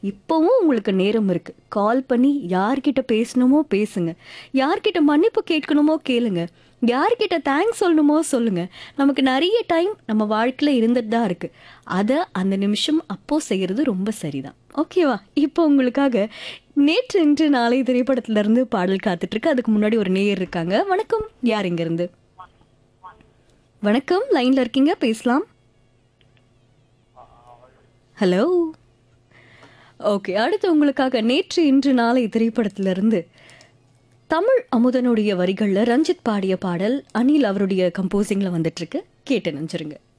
இப்போவும் உங்களுக்கு நேரம் இருக்கு கால் பண்ணி யார்கிட்ட பேசணுமோ பேசுங்க யார்கிட்ட மன்னிப்பு கேட்கணுமோ கேளுங்க யார்கிட்ட தேங்க்ஸ் சொல்லணுமோ சொல்லுங்க நமக்கு நிறைய டைம் நம்ம வாழ்க்கையில இருந்துட்டு தான் இருக்கு அதை அந்த நிமிஷம் அப்போ செய்யறது ரொம்ப சரிதான் ஓகேவா இப்போ உங்களுக்காக நேற்று இன்று நாளை திரைப்படத்துல இருந்து பாடல் காத்துட்டு இருக்கு அதுக்கு முன்னாடி ஒரு நேயர் இருக்காங்க வணக்கம் யார் இங்க இருந்து வணக்கம் லைன்ல இருக்கீங்க பேசலாம் ஹலோ ஓகே அடுத்து உங்களுக்காக நேற்று இன்று நாளை திரைப்படத்திலிருந்து தமிழ் அமுதனுடைய வரிகள்ல ரஞ்சித் பாடிய பாடல் அனில் அவருடைய கம்போசிங்ல வந்துட்டு இருக்கு கேட்டு நினைச்சிருங்க